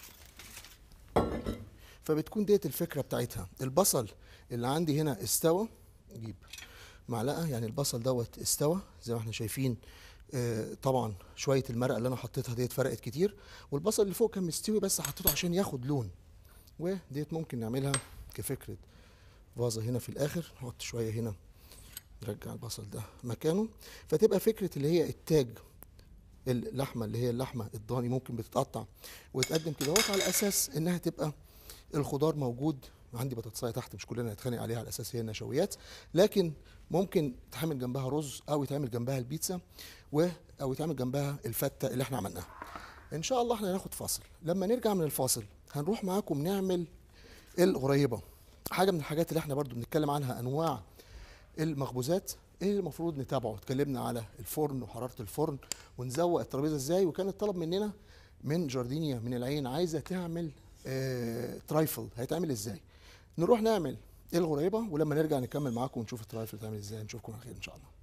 فبتكون ديت الفكره بتاعتها البصل اللي عندي هنا استوى نجيب معلقه يعني البصل دوت استوى زي ما احنا شايفين آه طبعا شويه المرقه اللي انا حطيتها ديت فرقت كتير والبصل اللي فوق كان مستوي بس حطيته عشان ياخد لون وديت ممكن نعملها كفكره فازه هنا في الاخر نحط شويه هنا نرجع البصل ده مكانه فتبقى فكره اللي هي التاج اللحمه اللي هي اللحمه الضاني ممكن بتتقطع وتقدم كده اهوت على اساس انها تبقى الخضار موجود عندي بطاطسايه تحت مش كلنا نتخانق عليها على اساس هي نشويات لكن ممكن يتعمل جنبها رز او يتعمل جنبها البيتزا و او يتعمل جنبها الفته اللي احنا عملناها ان شاء الله احنا هناخد فاصل لما نرجع من الفاصل هنروح معاكم نعمل القريبه حاجه من الحاجات اللي احنا برضو بنتكلم عنها انواع المخبوزات ايه اللي المفروض نتابعه اتكلمنا على الفرن وحراره الفرن ونزوق الترابيزه ازاي وكان الطلب مننا من جاردينيا من العين عايزه تعمل آه ترايفل هيتعمل ازاي نروح نعمل الغريبه ولما نرجع نكمل معاكم ونشوف الترايفل تعمل ازاي نشوفكم على خير ان شاء الله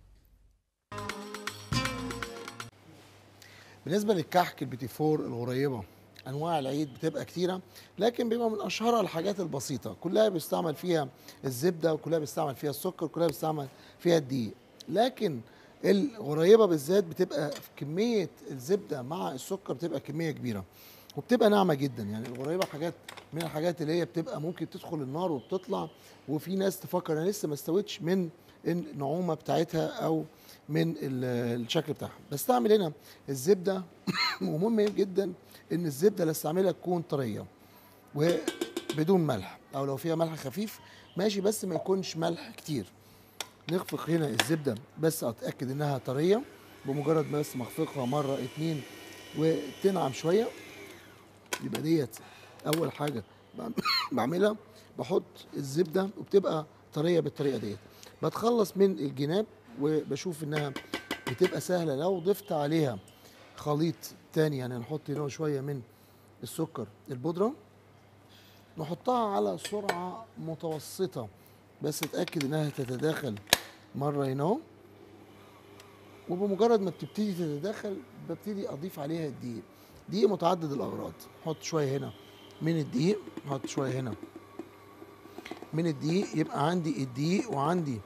بالنسبه للكحك البيتي فور الغريبه انواع العيد بتبقى كتيره لكن بيبقى من اشهرها الحاجات البسيطه كلها بيستعمل فيها الزبده وكلها بيستعمل فيها السكر وكلها بيستعمل فيها الدقيق لكن الغريبه بالذات بتبقى في كميه الزبده مع السكر بتبقى كميه كبيره وبتبقى ناعمه جدا يعني الغريبه حاجات من الحاجات اللي هي بتبقى ممكن تدخل النار وبتطلع وفي ناس تفكر انا لسه ما استويتش من النعومه بتاعتها او من ال- الشكل بتاعها بستعمل هنا الزبده ومهم جدا ان الزبده اللي استعملها تكون طريه وبدون ملح او لو فيها ملح خفيف ماشي بس ما يكونش ملح كتير نخفق هنا الزبده بس اتاكد انها طريه بمجرد ما بس مخفقها مره اتنين وتنعم شويه يبقى ديت اول حاجه بعم- بعملها بحط الزبده وبتبقى طريه بالطريقه ديت بتخلص من الجناب وبشوف انها بتبقى سهله لو ضفت عليها خليط تاني يعني نحط هنا شويه من السكر البودره نحطها على سرعه متوسطه بس اتاكد انها تتداخل مره هنا اهو. وبمجرد ما بتبتدي تتداخل ببتدي اضيف عليها الدقيق دقيق متعدد الاغراض احط شويه هنا من الدقيق احط شويه هنا من الدقيق يبقى عندي الدقيق وعندي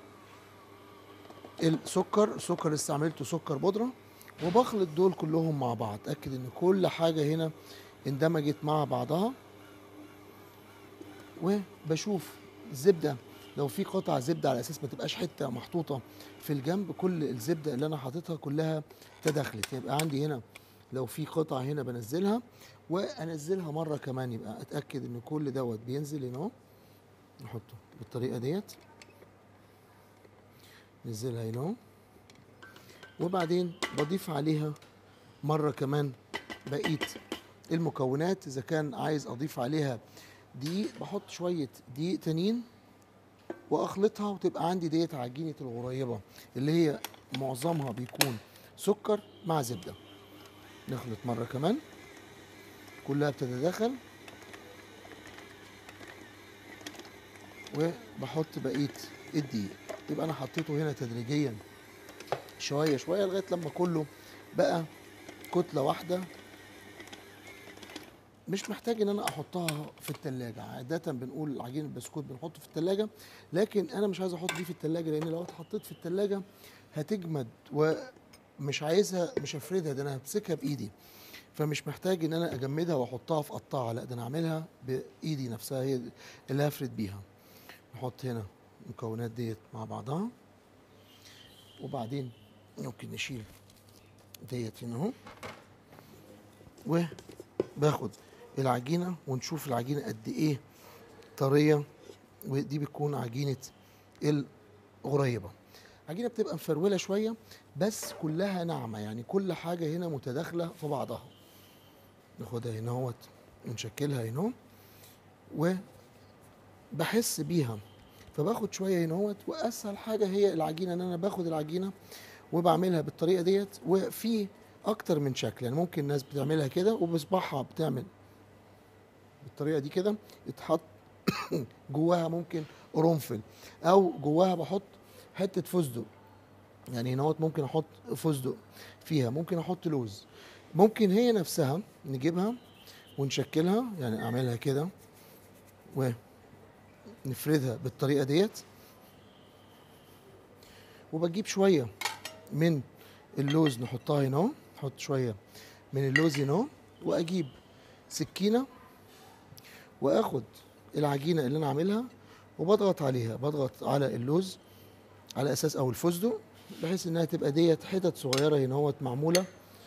السكر السكر اللي استعملته سكر بودره وبخلط دول كلهم مع بعض اتاكد ان كل حاجه هنا اندمجت مع بعضها وبشوف الزبده لو في قطع زبده على اساس ما تبقاش حته محطوطه في الجنب كل الزبده اللي انا حاططها كلها تداخلت يبقى عندي هنا لو في قطع هنا بنزلها وانزلها مره كمان يبقى اتاكد ان كل دوت بينزل هنا اهو نحطه بالطريقه ديت ننزلها هنا اهو وبعدين بضيف عليها مره كمان بقيه المكونات اذا كان عايز اضيف عليها دقيق بحط شويه دقيق تانيين واخلطها وتبقى عندي ديت عجينه الغريبه اللي هي معظمها بيكون سكر مع زبده نخلط مره كمان كلها بتتداخل وبحط بقيه الدقيق يبقى انا حطيته هنا تدريجيا شويه شويه لغايه لما كله بقى كتله واحده مش محتاج ان انا احطها في التلاجة عادة بنقول عجين البسكوت بنحطه في التلاجة لكن انا مش عايز احط دي في التلاجة لان لو اتحطيت في التلاجة هتجمد ومش عايزها مش هفردها ده انا همسكها بايدي فمش محتاج ان انا اجمدها واحطها في قطاعة لا ده انا اعملها بايدي نفسها هي اللي هفرد بيها نحط هنا المكونات ديت مع بعضها وبعدين ممكن نشيل ديت هنا اهو وباخد العجينه ونشوف العجينه قد ايه طريه ودي بتكون عجينه الغريبه عجينه بتبقى مفروله شويه بس كلها ناعمه يعني كل حاجه هنا متداخله في بعضها ناخدها هنا اهوت ونشكلها هنا اهو وبحس بيها فباخد شويه هنا اهوت واسهل حاجه هي العجينه ان انا باخد العجينه وبعملها بالطريقه ديت وفي اكتر من شكل يعني ممكن الناس بتعملها كده وبصباعها بتعمل بالطريقه دي كده يتحط جواها ممكن قرنفل او جواها بحط حته فستق يعني هنا ممكن احط فستق فيها ممكن احط لوز ممكن هي نفسها نجيبها ونشكلها يعني اعملها كده ونفردها بالطريقه ديت وبجيب شويه من اللوز نحطها هنا اهو نحط شويه من اللوز هنا اهو واجيب سكينه واخد العجينه اللي انا عاملها وبضغط عليها بضغط على اللوز على اساس او الفستق بحيث انها تبقى ديت حتت صغيره هنا اهوت معموله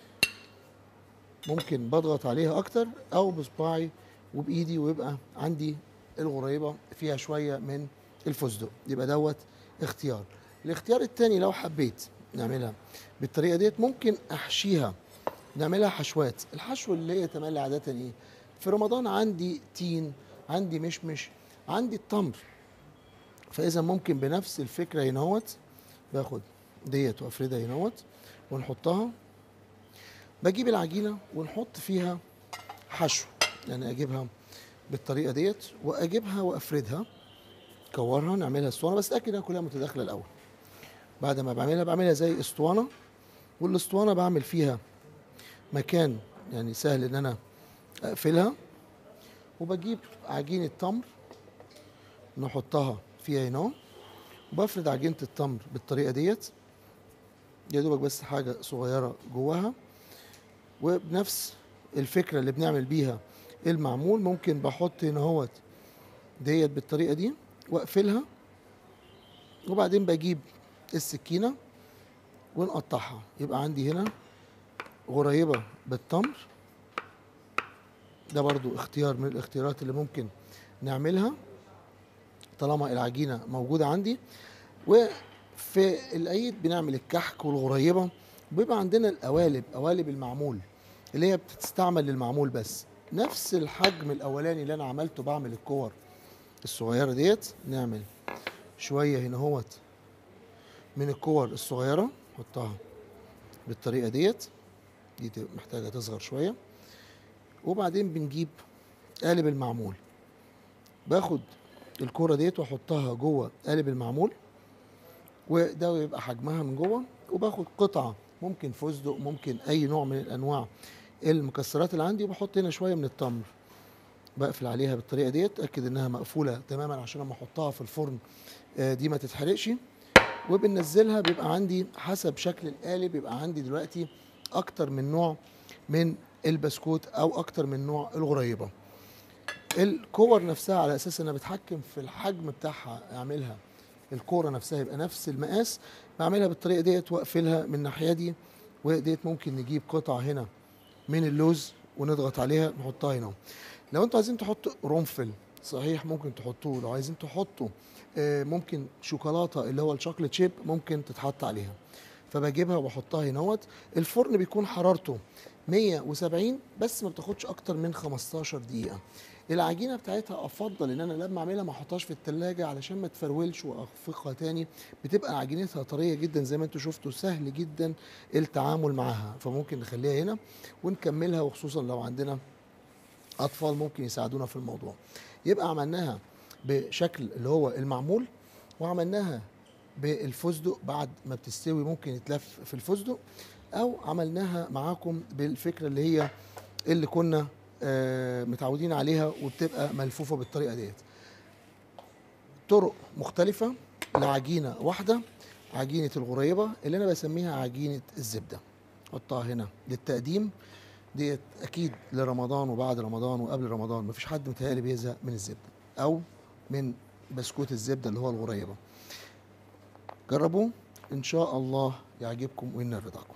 ممكن بضغط عليها اكتر او بصباعي وبايدي ويبقى عندي الغريبه فيها شويه من الفستق يبقى دوت اختيار الاختيار التاني لو حبيت نعملها بالطريقه ديت ممكن احشيها نعملها حشوات الحشو اللي هي تملي عاده ايه في رمضان عندي تين عندي مشمش عندي التمر فاذا ممكن بنفس الفكره هنا اهوت باخد ديت وافردها هنا اهوت ونحطها بجيب العجينه ونحط فيها حشو يعني اجيبها بالطريقه ديت واجيبها وافردها كورها نعملها اسطوانه بس اتاكد انها كلها متداخله الاول بعد ما بعملها بعملها زي اسطوانه والاسطوانه بعمل فيها مكان يعني سهل ان انا اقفلها وبجيب عجينه تمر نحطها فيها هنا وبفرد عجينه التمر بالطريقه ديت يا دوبك بس حاجه صغيره جواها وبنفس الفكره اللي بنعمل بيها المعمول ممكن بحط هنا اهوت ديت بالطريقه دي واقفلها وبعدين بجيب السكينه ونقطعها يبقى عندي هنا غريبه بالتمر ده برضو اختيار من الاختيارات اللي ممكن نعملها طالما العجينه موجوده عندي وفي العيد بنعمل الكحك والغريبه وبيبقى عندنا القوالب قوالب المعمول اللي هي بتستعمل للمعمول بس نفس الحجم الاولاني اللي انا عملته بعمل الكور الصغيره ديت نعمل شويه هنا اهوت من الكور الصغيره نحطها بالطريقه ديت دي تبقى محتاجه تصغر شويه وبعدين بنجيب قالب المعمول باخد الكوره ديت واحطها جوه قالب المعمول وده يبقى حجمها من جوه وباخد قطعه ممكن فستق ممكن اي نوع من الانواع المكسرات اللي عندي وبحط هنا شويه من التمر بقفل عليها بالطريقه ديت اتاكد انها مقفوله تماما عشان لما احطها في الفرن آه، دي ما تتحرقش وبنزلها بيبقى عندي حسب شكل القالب بيبقى عندي دلوقتي اكتر من نوع من البسكوت او اكتر من نوع الغريبه الكور نفسها على اساس انها بتحكم في الحجم بتاعها اعملها الكوره نفسها يبقى نفس المقاس بعملها بالطريقه ديت واقفلها من الناحيه دي وديت ممكن نجيب قطعه هنا من اللوز ونضغط عليها نحطها هنا لو انتوا عايزين تحطوا قرنفل صحيح ممكن تحطوه لو عايزين تحطوا آه، ممكن شوكولاته اللي هو الشوكليت شيب ممكن تتحط عليها فبجيبها وبحطها هنا الفرن بيكون حرارته 170 بس ما بتاخدش اكتر من 15 دقيقه العجينه بتاعتها افضل ان انا لما اعملها ما احطهاش في التلاجة علشان ما تفرولش واخفقها تاني بتبقى عجينتها طريه جدا زي ما انتم شفتوا سهل جدا التعامل معاها فممكن نخليها هنا ونكملها وخصوصا لو عندنا اطفال ممكن يساعدونا في الموضوع يبقى عملناها بشكل اللي هو المعمول وعملناها بالفستق بعد ما بتستوي ممكن يتلف في الفستق او عملناها معاكم بالفكره اللي هي اللي كنا آه، متعودين عليها وبتبقى ملفوفه بالطريقه ديت طرق مختلفه لعجينه واحده عجينه الغريبه اللي انا بسميها عجينه الزبده حطها هنا للتقديم ديت اكيد لرمضان وبعد رمضان وقبل رمضان مفيش حد متهيألي بيزهق من الزبده او من بسكوت الزبده اللي هو الغريبه جربوه ان شاء الله يعجبكم وينال رضاكم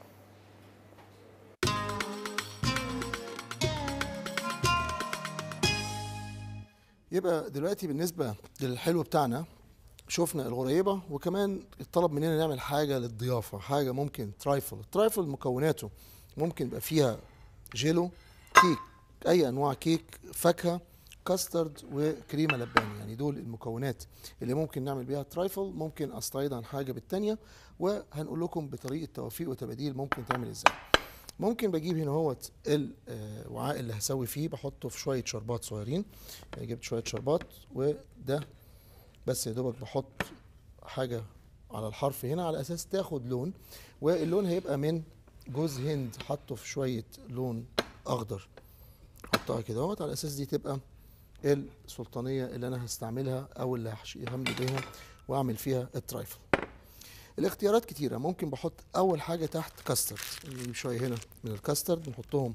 يبقى دلوقتي بالنسبه للحلو بتاعنا شفنا الغريبه وكمان الطلب مننا نعمل حاجه للضيافه حاجه ممكن ترايفل الترايفل مكوناته ممكن يبقى فيها جيلو كيك اي انواع كيك فاكهه كاسترد وكريمه لباني يعني دول المكونات اللي ممكن نعمل بيها ترايفل ممكن استعيض عن حاجه بالتانيه وهنقول لكم بطريقه توفيق وتباديل ممكن تعمل ازاي ممكن بجيب هنا اهوت الوعاء اللي هسوي فيه بحطه في شويه شربات صغيرين يعني جبت شويه شربات وده بس يا دوبك بحط حاجه على الحرف هنا على اساس تاخد لون واللون هيبقى من جوز هند حطه في شويه لون اخضر حطها كده اهوت على اساس دي تبقى السلطانيه اللي انا هستعملها او اللي هعمل بيها واعمل فيها الترايفل الاختيارات كتيرة ممكن بحط أول حاجة تحت كاسترد نجيب شوية هنا من الكاسترد نحطهم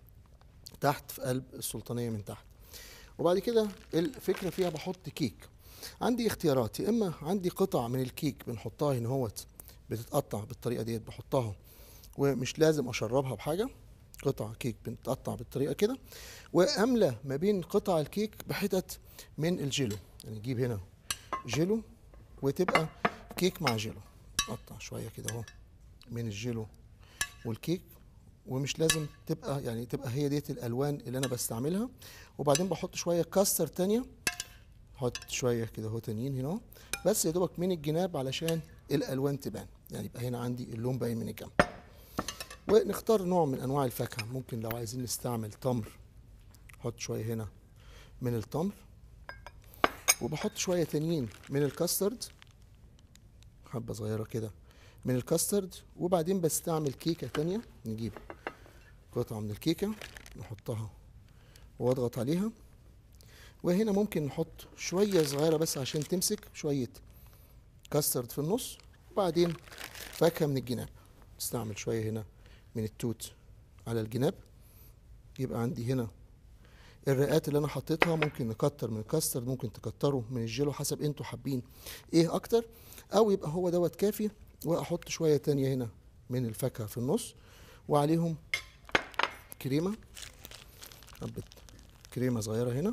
تحت في قلب السلطانية من تحت وبعد كده الفكرة فيها بحط كيك عندي اختيارات يا اما عندي قطع من الكيك بنحطها هنا هوت بتتقطع بالطريقه ديت بحطها ومش لازم اشربها بحاجه قطع كيك بتتقطع بالطريقه كده واملى ما بين قطع الكيك بحتت من الجيلو يعني نجيب هنا جيلو وتبقى كيك مع جيلو قطع شويه كده اهو من الجيلو والكيك ومش لازم تبقى يعني تبقى هي ديت الالوان اللي انا بستعملها وبعدين بحط شويه كاستر تانية احط شويه كده اهو تانيين هنا اهو. بس يا دوبك من الجناب علشان الالوان تبان يعني يبقى هنا عندي اللون باين من الجنب ونختار نوع من انواع الفاكهه ممكن لو عايزين نستعمل تمر احط شويه هنا من التمر وبحط شويه تانيين من الكاسترد حبه صغيره كده من الكاسترد وبعدين بستعمل كيكه تانية نجيب قطعه من الكيكه نحطها واضغط عليها وهنا ممكن نحط شويه صغيره بس عشان تمسك شويه كاسترد في النص وبعدين فاكهه من الجناب استعمل شويه هنا من التوت على الجناب يبقى عندي هنا الرقات اللي انا حطيتها ممكن نكتر من الكاسترد ممكن تكتروا من الجيلو حسب انتوا حابين ايه اكتر او يبقى هو دوت كافي واحط شويه تانية هنا من الفاكهه في النص وعليهم كريمه حبه كريمه صغيره هنا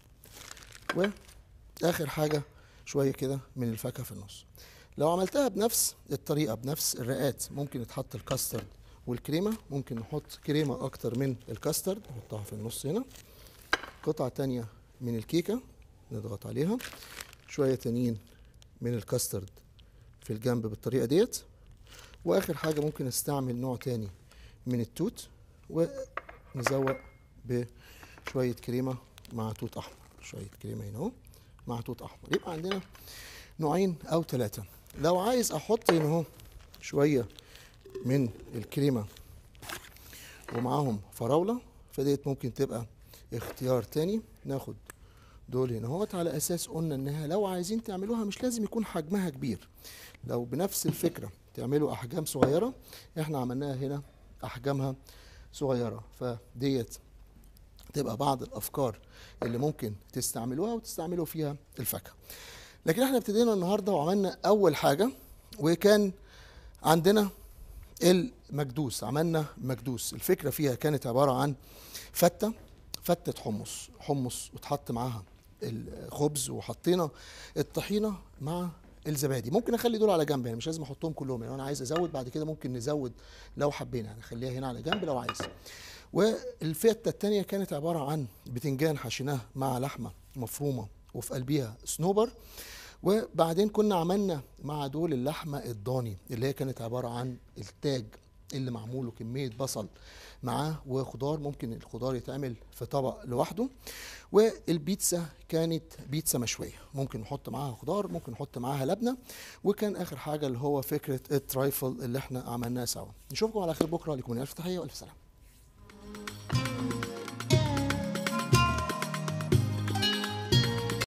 واخر حاجه شويه كده من الفاكهه في النص لو عملتها بنفس الطريقه بنفس الرقات ممكن يتحط الكاسترد والكريمه ممكن نحط كريمه اكتر من الكاسترد نحطها في النص هنا قطعه تانية من الكيكه نضغط عليها شويه تانيين من الكاسترد في الجنب بالطريقه ديت واخر حاجه ممكن استعمل نوع تاني من التوت ونزوق بشويه كريمه مع توت احمر شويه كريمه هنا اهو مع توت احمر يبقى عندنا نوعين او ثلاثه لو عايز احط هنا اهو شويه من الكريمه ومعاهم فراوله فديت ممكن تبقى اختيار تاني ناخد دول هنا اهوت على اساس قلنا انها لو عايزين تعملوها مش لازم يكون حجمها كبير لو بنفس الفكره تعملوا احجام صغيره احنا عملناها هنا احجامها صغيره فديت تبقى بعض الافكار اللي ممكن تستعملوها وتستعملوا فيها الفاكهه لكن احنا ابتدينا النهارده وعملنا اول حاجه وكان عندنا المكدوس عملنا مكدوس الفكره فيها كانت عباره عن فته فتة حمص حمص وتحط معاها الخبز وحطينا الطحينه مع الزبادي ممكن اخلي دول على جنب يعني مش لازم احطهم كلهم يعني انا عايز ازود بعد كده ممكن نزود لو حبينا يعني نخليها هنا على جنب لو عايز والفتة التانية كانت عبارة عن بتنجان حشيناه مع لحمة مفرومة وفي قلبيها صنوبر وبعدين كنا عملنا مع دول اللحمة الضاني اللي هي كانت عبارة عن التاج اللي معمول كمية بصل معاه وخضار ممكن الخضار يتعمل في طبق لوحده والبيتزا كانت بيتزا مشوية ممكن نحط معاها خضار ممكن نحط معاها لبنة وكان آخر حاجة اللي هو فكرة الترايفل اللي احنا عملناها سوا نشوفكم على خير بكرة لكم ألف تحية وألف سلام